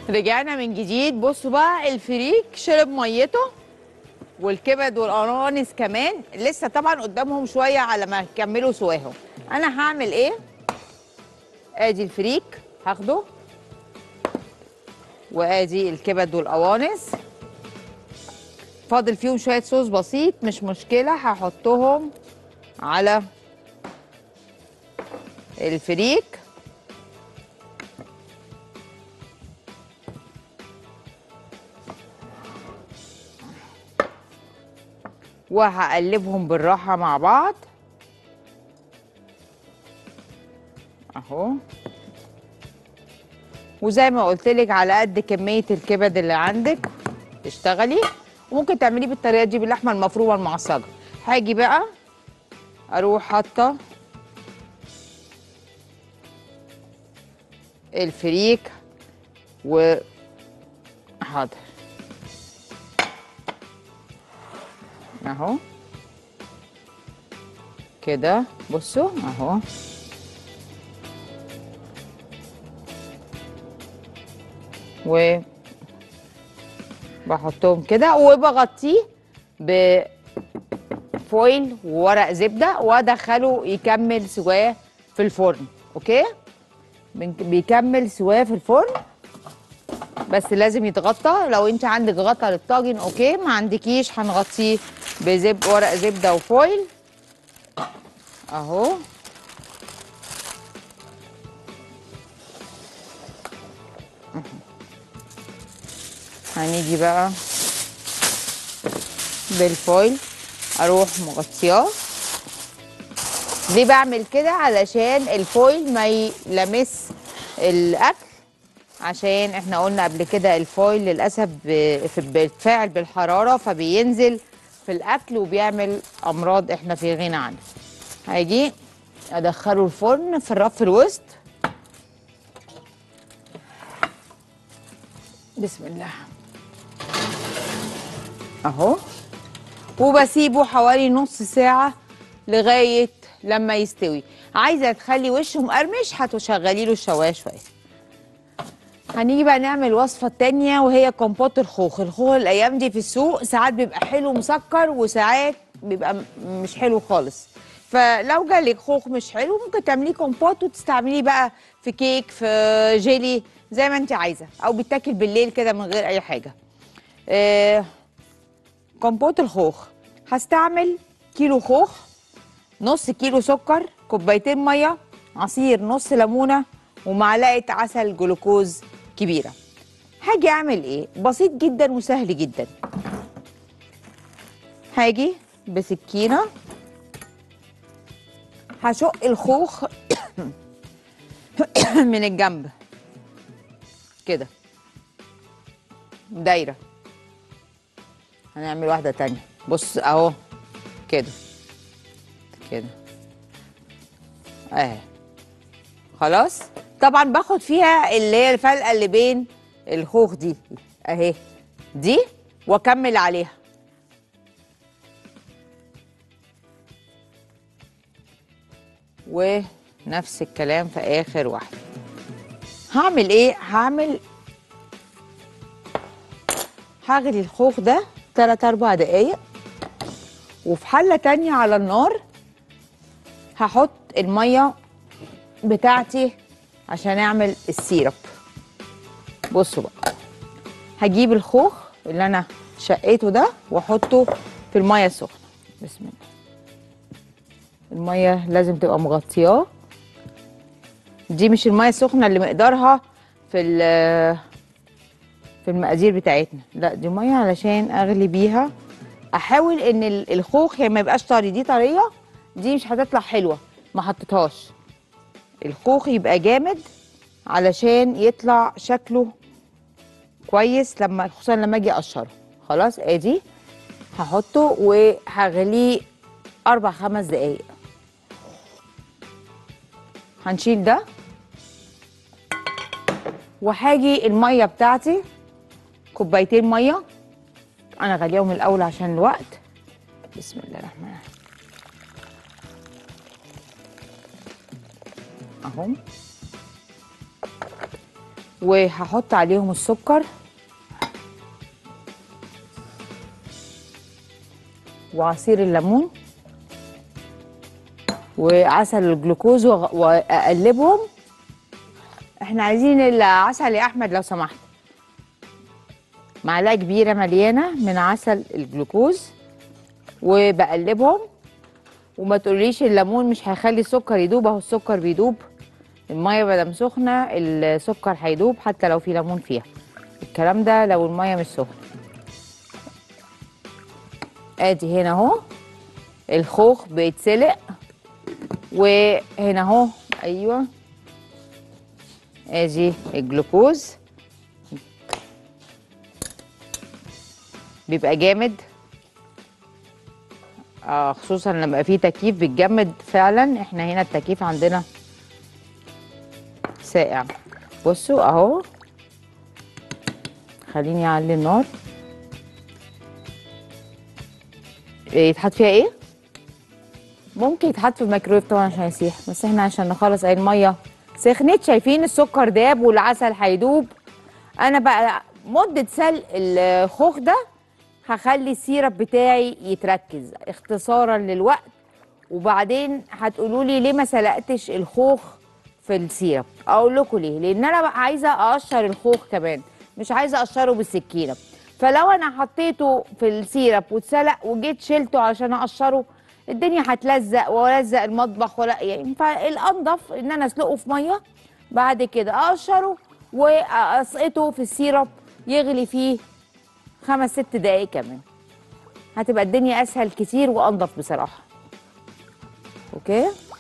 رجعنا من جديد بصوا بقى الفريك شرب ميته والكبد والقرانص كمان لسه طبعا قدامهم شويه على ما يكملوا سواهم انا هعمل ايه ادي الفريك هاخده وادي الكبد والقوانص فاضل فيهم شويه صوص بسيط مش مشكله هحطهم على الفريك وهقلبهم بالراحة مع بعض اهو وزي ما قلت لك على قد كمية الكبد اللي عندك تشتغلي وممكن تعمليه بالطريقة دي باللحمة المفرومة المعصجة هاجي بقى اروح حاطة الفريك و حاضر اهو كده بصوا اهو و بحطهم كده وبغطيه بفويل وورق زبده وادخله يكمل سواه في الفرن اوكي بنك- بيكمل سواه في الفرن بس لازم يتغطى لو انت عندك غطا للطاجن اوكي ما عندكيش هنغطيه بزب ورق زبده وفويل اهو هنيجي بقى بالفويل اروح مغطياه ليه بعمل كده علشان الفويل ما يلمس الاكل عشان احنا قلنا قبل كده الفويل للاسف ب- في- بيتفاعل بالحراره فبينزل في الاكل وبيعمل امراض احنا في غنى عنها هاجي ادخله الفرن في الرف الوسط بسم الله اهو وبسيبه حوالي نص ساعه لغايه لما يستوي عايزه تخلي وشه مقرمش هتشغلي له الشوايه شويه هنيجي بقى نعمل الوصفة التانية وهي كومبوت الخوخ الخوخ الأيام دي في السوق ساعات بيبقى حلو مسكر وساعات بيبقى م- مش حلو خالص فلو جالك خوخ مش حلو ممكن تعمليه كومبوت وتستعمليه بقى في كيك في جيلي زي ما انت عايزة أو بيتاكل بالليل كده من غير أي حاجة آه كومبوت الخوخ هستعمل كيلو خوخ نص كيلو سكر كوبايتين ميه عصير نص ليمونه ومعلقه عسل جلوكوز كبيره هاجي اعمل ايه بسيط جدا وسهل جدا هاجي بسكينه هشق الخوخ من الجنب كده دايره هنعمل واحده تانية بص اهو كده كده اهي خلاص طبعا باخد فيها اللي هي الفلقه اللي بين الخوخ دي اهي دي واكمل عليها ونفس الكلام في اخر واحده هعمل ايه هعمل هغلي الخوخ ده 3 4 دقايق وفي حله تانية على النار هحط الميه بتاعتي عشان اعمل السيرب بصوا بقى هجيب الخوخ اللي انا شقيته ده واحطه في الميه السخنه بسم الله الميه لازم تبقى مغطياه دي مش الميه السخنه اللي مقدارها في ال- في المقادير بتاعتنا لا دي ميه علشان اغلي بيها احاول ان ال- الخوخ يعني ما يبقاش طري دي طريه دي مش هتطلع حلوه ما حطيتهاش الخوخ يبقى جامد علشان يطلع شكله كويس لما خصوصا لما اجي اقشره خلاص ادي هحطه وهغليه اربع خمس دقايق هنشيل ده وهاجي الميه بتاعتي كوبايتين ميه انا غليهم الاول عشان الوقت بسم الله الرحمن الرحيم اهو وهحط عليهم السكر وعصير الليمون وعسل الجلوكوز وأغ- واقلبهم احنا عايزين العسل يا احمد لو سمحت معلقه كبيره مليانه من عسل الجلوكوز وبقلبهم وما تقوليش الليمون مش هيخلي السكر يدوب اهو السكر بيدوب الميه مادام سخنه السكر هيدوب حتى لو في ليمون فيها الكلام ده لو الميه مش سخنه ادي هنا اهو الخوخ بيتسلق وهنا اهو ايوه ادي الجلوكوز بيبقى جامد آه خصوصا لما يبقى فيه تكييف بيتجمد فعلا احنا هنا التكييف عندنا ساقع بصوا اهو خليني اعلي النار إيه، يتحط فيها ايه ممكن يتحط في الميكرويف طبعا عشان يسيح بس احنا عشان نخلص اهي الميه سخنت شايفين السكر داب والعسل هيدوب انا بقى مده سلق الخوخ ده هخلي السيرب بتاعي يتركز اختصارا للوقت وبعدين هتقولوا لي ليه ما سلقتش الخوخ في السيرب اقول لكم ليه لان انا بقى عايزه اقشر الخوخ كمان مش عايزه اقشره بالسكينه فلو انا حطيته في السيرب واتسلق وجيت شلته عشان اقشره الدنيا هتلزق والزق المطبخ ولا يعني فالانضف ان انا اسلقه في ميه بعد كده اقشره واسقطه في السيرب يغلي فيه خمس ست دقايق كمان هتبقى الدنيا اسهل كتير وانضف بصراحه اوكي